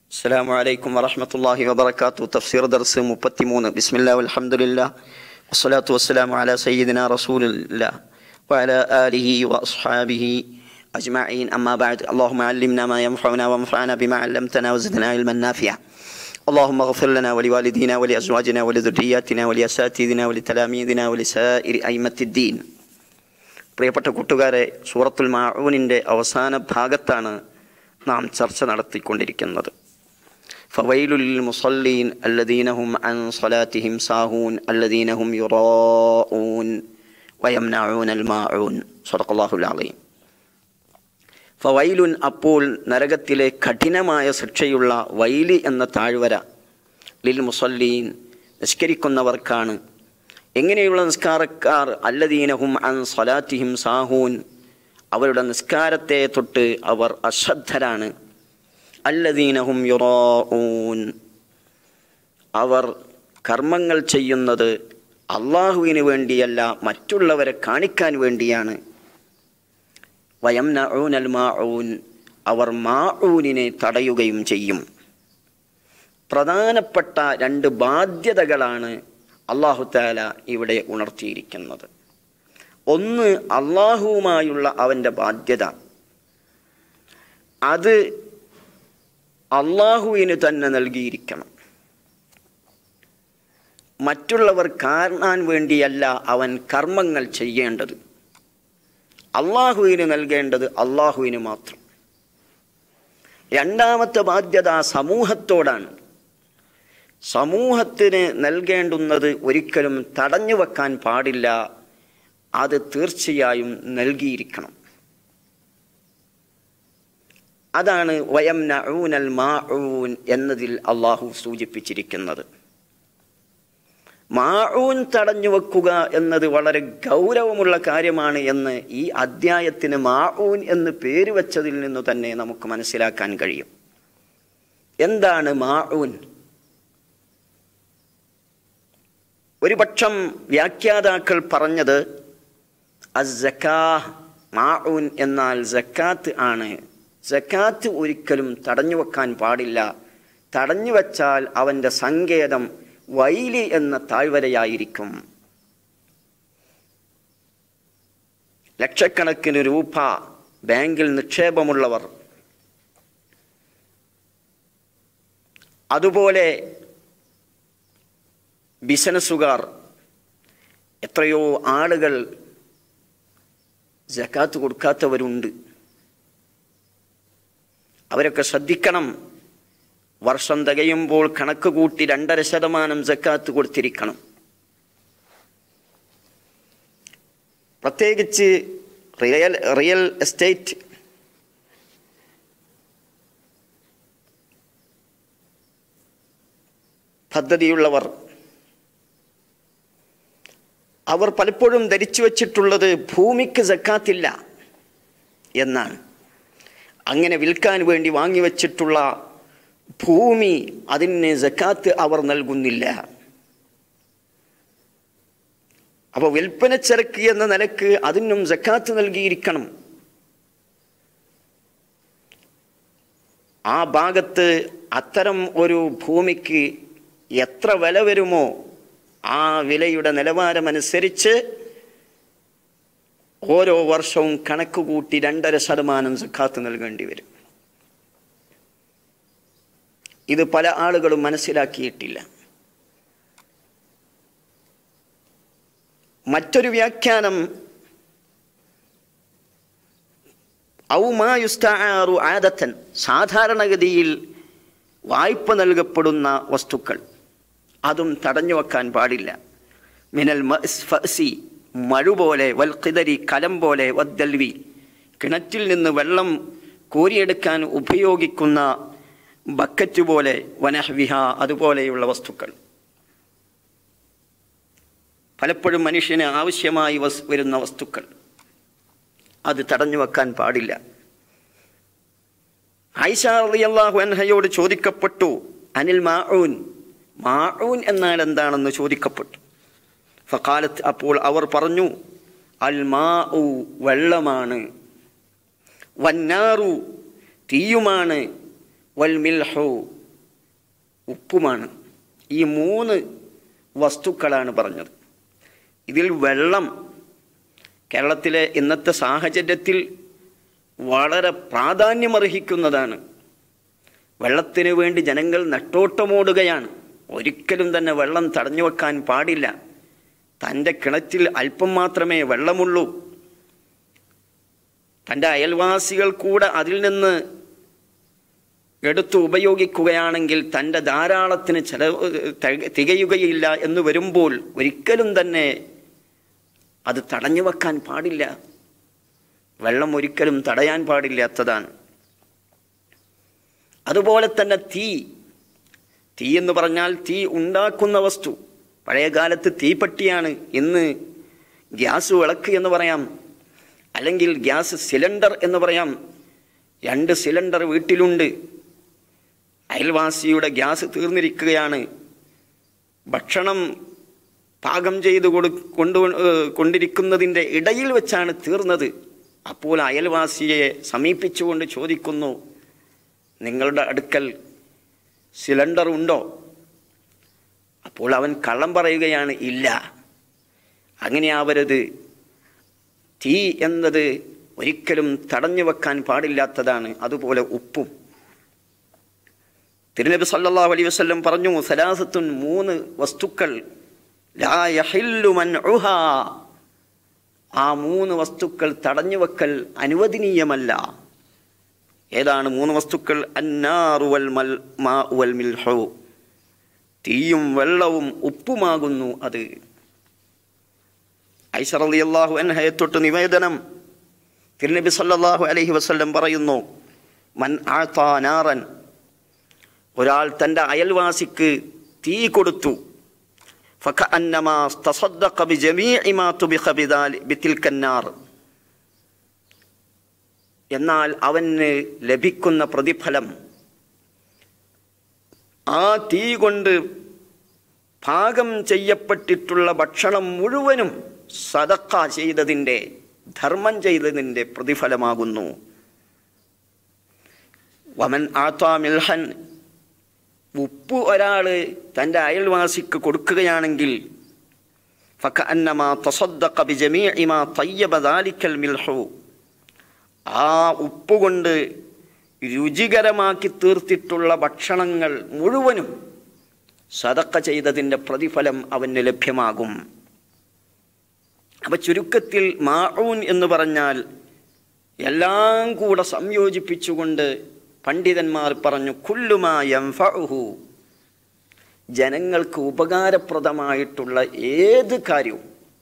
السلام عليكم ورحمة الله وبركاته تفسير درس مبتمون بسم الله والحمد لله والصلاة والسلام على سيدنا رسول الله وعلى آله وأصحابه أجمعين أما بعد اللهم علمنا ما ينفعنا وانفعنا بما علمتنا وزدنا علما نافعا اللهم اغفر لنا ولوالدينا ولأزواجنا ولذرياتنا ولأساتذنا ولتلاميذنا ولسائر أئمة الدين പ്രിയപ്പെട്ട കൂട്ടുകാരെ സൂറത്തുൽ മാഊനിൻ്റെ അവസാന ഭാഗത്താണ് നാം ചർച്ച നടത്തിക്കൊണ്ടിരിക്കുന്നത് ഫവൈലുൽ മുസല്ലീൻ അല്ലദീനഹും അൻ സ്വലാത്തിഹിം സാഹൂൻ അല്ലദീനഹും യുറാഊൻ വയംനഊൻ അൽ മാഊൻ സദഖല്ലാഹുൽ അലീം ഫവൈലുൻ അപ്പോൾ നരകത്തിലെ കഠിനമായ ശിക്ഷയുള്ള വൈലി എന്ന താഴ്വര ലിൽ മുസല്ലീൻ നിഷ്കരിക്കുന്നവർക്കാണ് എങ്ങനെയുള്ള നിസ്കാരക്കാർ അല്ലദീനഹും അൻ സ്വലാത്തിഹിം സാഹൂൻ അവരുടെ നിസ്കാരത്തെ തൊട്ട് അവർ അശ്രദ്ധരാണ് അല്ലദീനഹും യുറാഊൻ അവർ കർമ്മങ്ങൾ ചെയ്യുന്നത് അള്ളാഹുവിന് വേണ്ടിയല്ല മറ്റുള്ളവരെ കാണിക്കാൻ വേണ്ടിയാണ് വയംനഊൻ അൽ മാഊൻ അവർ മാഊനിനെ തടയുകയും ചെയ്യും പ്രധാനപ്പെട്ട രണ്ട് ബാധ്യതകളാണ് അള്ളാഹു താല ഇവിടെ ഉണർത്തിയിരിക്കുന്നത് ഒന്ന് അള്ളാഹുവുമായുള്ള അവൻ്റെ ബാധ്യത അത് അള്ളാഹുവിന് തന്നെ നൽകിയിരിക്കണം മറ്റുള്ളവർ കാണാൻ വേണ്ടിയല്ല അവൻ കർമ്മങ്ങൾ ചെയ്യേണ്ടത് അള്ളാഹുവിന് നൽകേണ്ടത് അള്ളാഹുവിന് മാത്രം രണ്ടാമത്തെ ബാധ്യത സമൂഹത്തോടാണ് സമൂഹത്തിന് നൽകേണ്ടുന്നത് ഒരിക്കലും തടഞ്ഞു വെക്കാൻ പാടില്ല അത് തീർച്ചയായും നൽകിയിരിക്കണം അതാണ് വയം നഊനൽ മാഊൻ എന്നതിൽ അള്ളാഹു സൂചിപ്പിച്ചിരിക്കുന്നത് മാഊൻ തടഞ്ഞു വെക്കുക എന്നത് വളരെ ഗൗരവമുള്ള കാര്യമാണ് എന്ന് ഈ അദ്ധ്യായത്തിന് മാഊൻ എന്ന് പേര് വെച്ചതിൽ നിന്ന് തന്നെ നമുക്ക് മനസ്സിലാക്കാൻ കഴിയും എന്താണ് മാഊൻ ഒരു പക്ഷം വ്യാഖ്യാതാക്കൾ പറഞ്ഞത് അസക്കാ മാഊൻ എന്നാൽ ജക്കാത്ത് ആണ് ജക്കാത്ത് ഒരിക്കലും തടഞ്ഞു വെക്കാൻ പാടില്ല തടഞ്ഞു വച്ചാൽ അവൻ്റെ സങ്കേതം വൈലി എന്ന താഴ്വരയായിരിക്കും ലക്ഷക്കണക്കിന് രൂപ ബാങ്കിൽ നിക്ഷേപമുള്ളവർ അതുപോലെ ബിസിനസ്സുകാർ എത്രയോ ആളുകൾ ജക്കാത്ത് കൊടുക്കാത്തവരുണ്ട് അവരൊക്കെ ശ്രദ്ധിക്കണം വർഷം തികയുമ്പോൾ കണക്ക് കൂട്ടി രണ്ടര ശതമാനം ജക്കാത്ത് കൊടുത്തിരിക്കണം പ്രത്യേകിച്ച് റിയൽ റിയൽ എസ്റ്റേറ്റ് പദ്ധതിയുള്ളവർ അവർ പലപ്പോഴും ധരിച്ചു വച്ചിട്ടുള്ളത് ഭൂമിക്ക് ജക്കാത്തില്ല എന്നാണ് അങ്ങനെ വിൽക്കാൻ വേണ്ടി വാങ്ങിവെച്ചിട്ടുള്ള ഭൂമി അതിന് ജക്കാത്ത് അവർ നൽകുന്നില്ല അപ്പോൾ വിൽപ്പന ചരക്ക് എന്ന നിലക്ക് അതിനും ജക്കാത്ത് നൽകിയിരിക്കണം ആ ഭാഗത്ത് അത്തരം ഒരു ഭൂമിക്ക് എത്ര വില വരുമോ ആ വിലയുടെ നിലവാരമനുസരിച്ച് ഓരോ വർഷവും കണക്ക് കൂട്ടി രണ്ടര ശതമാനം സക്കാത്ത് നൽകേണ്ടി വരും ഇത് പല ആളുകളും മനസ്സിലാക്കിയിട്ടില്ല മറ്റൊരു വ്യാഖ്യാനം ഔമായുസ്താറു ആദത്തൻ സാധാരണഗതിയിൽ വായ്പ നൽകപ്പെടുന്ന വസ്തുക്കൾ അതും തടഞ്ഞു വെക്കാൻ പാടില്ല മിനൽ ഫസി മഴ പോലെ വൽ ഖിദരി കലം പോലെ വദ്ദൽവി കിണറ്റിൽ നിന്ന് വെള്ളം കോരിയെടുക്കാൻ ഉപയോഗിക്കുന്ന ബക്കറ്റ് പോലെ വനഹ്വിഹ അതുപോലെയുള്ള വസ്തുക്കൾ പലപ്പോഴും മനുഷ്യന് ആവശ്യമായി വസ് വരുന്ന വസ്തുക്കൾ അത് തടഞ്ഞു വെക്കാൻ പാടില്ല ഐഷ റളിയല്ലാഹു അൻഹയോട് ചോദിക്കപ്പെട്ടു അനിൽ മാഊൻ മാഊൻ എന്നാൽ എന്താണെന്ന് ചോദിക്കപ്പെട്ടു ഫക്കാലത്ത് അപ്പോൾ അവർ പറഞ്ഞു അൽ മാ വെള്ളമാണ് വന്നാറു തീയുമാണ് വൽ മിൽഹു ഉപ്പുമാണ് ഈ മൂന്ന് വസ്തുക്കളാണ് പറഞ്ഞത് ഇതിൽ വെള്ളം കേരളത്തിലെ ഇന്നത്തെ സാഹചര്യത്തിൽ വളരെ പ്രാധാന്യമർഹിക്കുന്നതാണ് വെള്ളത്തിന് വേണ്ടി ജനങ്ങൾ നെട്ടോട്ടമോടുകയാണ് ഒരിക്കലും തന്നെ വെള്ളം തടഞ്ഞു വെക്കാൻ പാടില്ല തൻ്റെ കിണറ്റിൽ അല്പം മാത്രമേ വെള്ളമുള്ളൂ തൻ്റെ അയൽവാസികൾ കൂടെ അതിൽ നിന്ന് എടുത്ത് ഉപയോഗിക്കുകയാണെങ്കിൽ തൻ്റെ ധാരാളത്തിന് ചെലവ് ത- തികയുകയില്ല എന്ന് വരുമ്പോൾ ഒരിക്കലും തന്നെ അത് തടഞ്ഞു വെക്കാൻ പാടില്ല വെള്ളം ഒരിക്കലും തടയാൻ പാടില്ലാത്തതാണ് അതുപോലെ തന്നെ തീ തീ എന്ന് പറഞ്ഞാൽ തീ ഉണ്ടാക്കുന്ന വസ്തു പഴയ കാലത്ത് തീപ്പെട്ടിയാണ് ഇന്ന് ഗ്യാസ് വിളക്ക് എന്ന് പറയാം അല്ലെങ്കിൽ ഗ്യാസ് സിലിണ്ടർ എന്ന് പറയാം രണ്ട് സിലിണ്ടർ വീട്ടിലുണ്ട് അയൽവാസിയുടെ ഗ്യാസ് തീർന്നിരിക്കുകയാണ് ഭക്ഷണം പാകം ചെയ്ത് കൊടു കൊണ്ടു ഏഹ് കൊണ്ടിരിക്കുന്നതിൻ്റെ ഇടയിൽ വെച്ചാണ് തീർന്നത് അപ്പോൾ അയൽവാസിയെ സമീപിച്ചുകൊണ്ട് ചോദിക്കുന്നു നിങ്ങളുടെ അടുക്കൽ സിലിണ്ടർ ഉണ്ടോ അപ്പോൾ അവൻ കള്ളം പറയുകയാണ് ഇല്ല അങ്ങനെ ആവരുത് തീ എന്നത് ഒരിക്കലും തടഞ്ഞു വെക്കാൻ പാടില്ലാത്തതാണ് അതുപോലെ ഉപ്പും തിരുനബി സല്ലല്ലാഹു അലൈഹി വസല്ലം പറഞ്ഞു സലാസത്തുൻ മൂന്ന് വസ്തുക്കൾ ലാ യഹില്ലു മൻഉഹാ ആ മൂന്ന് വസ്തുക്കൾ തടഞ്ഞു വെക്കൽ അനുവദനീയമല്ല ഏതാണ് മൂന്ന് വസ്തുക്കൾ അന്നാറു വൽ മൽ മാ വൽ മിൽഹു തീയും വെള്ളവും ഉപ്പുമാകുന്നു അത് ഐഷ റളിയല്ലാഹു അൻഹയെ തൊട്ട് നിവേദനം തിരുനബി സല്ലല്ലാഹു അലൈഹി വസല്ലം പറയുന്നു മൻ ആത്താ നാറൻ ഒരാൾ തൻ്റെ അയൽവാസിക്ക് തീ കൊടുത്തു ഫകഅന്നമാ തസദ്ദഖ ബിജമീഇ മാ തുബിഖ ബിദാലി ബിതിൽക്കന്നാർ എന്നാൽ അവന് ലഭിക്കുന്ന പ്രതിഫലം ആ തീ കൊണ്ട് പാകം ചെയ്യപ്പെട്ടിട്ടുള്ള ഭക്ഷണം മുഴുവനും സദക്ക ചെയ്തതിൻ്റെ ധർമ്മം ചെയ്തതിൻ്റെ പ്രതിഫലമാകുന്നു വമൻ ആത്താ മിൽഹൻ ഉപ്പ് ഒരാൾ തൻ്റെ അയൽവാസിക്ക് കൊടുക്കുകയാണെങ്കിൽ ഫക്കഅന്നമാ തസദ്ദഖ ബിജമീഇ മാ തയ്യബ ദാലിക്കൽ മിൽഹു ആ ഉപ്പ് കൊണ്ട് രുചികരമാക്കി തീർത്തിട്ടുള്ള ഭക്ഷണങ്ങൾ മുഴുവനും സതക്ക ചെയ്തതിൻ്റെ പ്രതിഫലം അവന് ലഭ്യമാകും അപ്പം ചുരുക്കത്തിൽ മാഊൻ എന്ന് പറഞ്ഞാൽ എല്ലാം കൂടെ സംയോജിപ്പിച്ചുകൊണ്ട് പണ്ഡിതന്മാർ പറഞ്ഞു കുല്ലുമായം ഫഹു ജനങ്ങൾക്ക് ഉപകാരപ്രദമായിട്ടുള്ള ഏത് കാര്യവും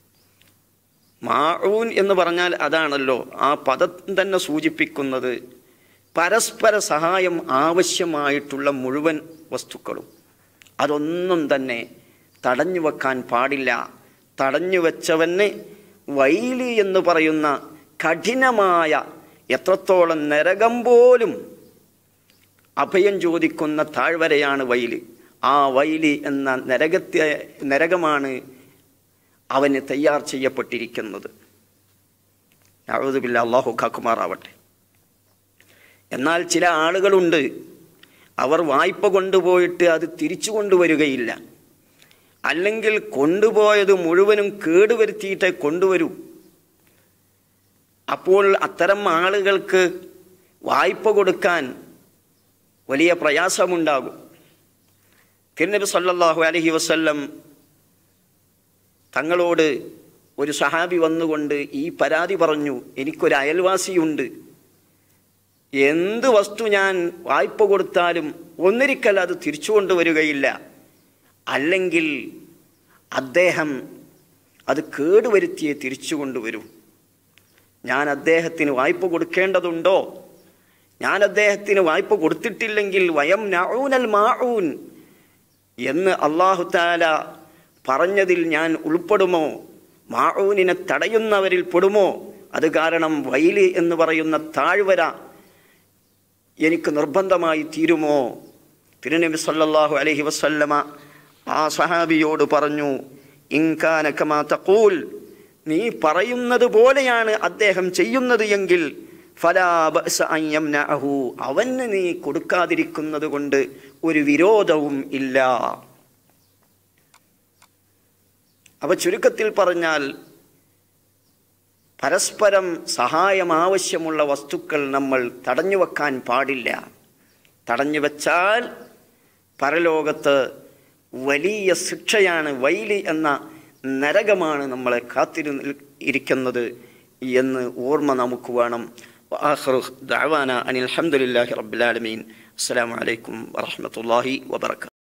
മാഊൻ എന്ന് പറഞ്ഞാൽ അതാണല്ലോ ആ പദം തന്നെ സൂചിപ്പിക്കുന്നത് പരസ്പര സഹായം ആവശ്യമായിട്ടുള്ള മുഴുവൻ വസ്തുക്കളും അതൊന്നും തന്നെ തടഞ്ഞു വെക്കാൻ പാടില്ല തടഞ്ഞു വെച്ചവന് വൈലി എന്ന് പറയുന്ന കഠിനമായ എത്രത്തോളം നരകം പോലും അഭയം ചോദിക്കുന്ന താഴ്വരയാണ് വൈലി ആ വൈലി എന്ന നരകത്തെ നരകമാണ് അവന് തയ്യാർ ചെയ്യപ്പെട്ടിരിക്കുന്നത് നഴുതുമില്ല അള്ളാഹു കാക്കുമാറാവട്ടെ എന്നാൽ ചില ആളുകളുണ്ട് അവർ വായ്പ കൊണ്ടുപോയിട്ട് അത് തിരിച്ചു കൊണ്ടുവരികയില്ല അല്ലെങ്കിൽ കൊണ്ടുപോയത് മുഴുവനും കേടുവരുത്തിയിട്ടേ കൊണ്ടുവരൂ അപ്പോൾ അത്തരം ആളുകൾക്ക് വായ്പ കൊടുക്കാൻ വലിയ പ്രയാസമുണ്ടാകും തിരുനബി സല്ലല്ലാഹു അലൈഹി വസല്ലം തങ്ങളോട് ഒരു സഹാബി വന്നുകൊണ്ട് ഈ പരാതി പറഞ്ഞു എനിക്കൊരു അയൽവാസിയുണ്ട് എന്ത് വസ്തു ഞാൻ വായ്പ കൊടുത്താലും ഒന്നിരിക്കൽ അത് തിരിച്ചു കൊണ്ടുവരികയില്ല അല്ലെങ്കിൽ അദ്ദേഹം അത് കേടുവരുത്തിയേ തിരിച്ചു കൊണ്ടുവരൂ ഞാൻ അദ്ദേഹത്തിന് വായ്പ കൊടുക്കേണ്ടതുണ്ടോ ഞാൻ അദ്ദേഹത്തിന് വായ്പ കൊടുത്തിട്ടില്ലെങ്കിൽ വയം നഊനൽ മാഊൻ എന്ന് അള്ളാഹു താല പറഞ്ഞതിൽ ഞാൻ ഉൾപ്പെടുമോ മാഊനിനെ തടയുന്നവരിൽ പെടുമോ അത് കാരണം വൈലി എന്ന് പറയുന്ന താഴ്വര എനിക്ക് നിർബന്ധമായി തീരുമോ തിരുനബി സല്ലല്ലാഹു അലൈഹി വസല്ലമ ആ സഹാബിയോട് പറഞ്ഞു ഇൻകാന കമാ തഖൂൽ നീ പറയുന്നത് പോലെയാണ് അദ്ദേഹം ചെയ്യുന്നത് എങ്കിൽ ഫലാ ബഅസ അൻ യംനഅഹു അവന് നീ കൊടുക്കാതിരിക്കുന്നത് കൊണ്ട് ഒരു വിരോധവും ഇല്ല അവ ചുരുക്കത്തിൽ പറഞ്ഞാൽ പരസ്പരം സഹായം ആവശ്യമുള്ള വസ്തുക്കൾ നമ്മൾ തടഞ്ഞു വെക്കാൻ പാടില്ല തടഞ്ഞു വെച്ചാൽ പരലോകത്ത് വലിയ ശിക്ഷയാണ് വൈലി എന്ന നരകമാണ് നമ്മളെ കാത്തിരു ഇരിക്കുന്നത് എന്ന് ഓർമ്മ നമുക്ക് വേണം وآخر دعوانا أن الحمد لله رب العالمين السلام عليكم ورحمة الله وبركاته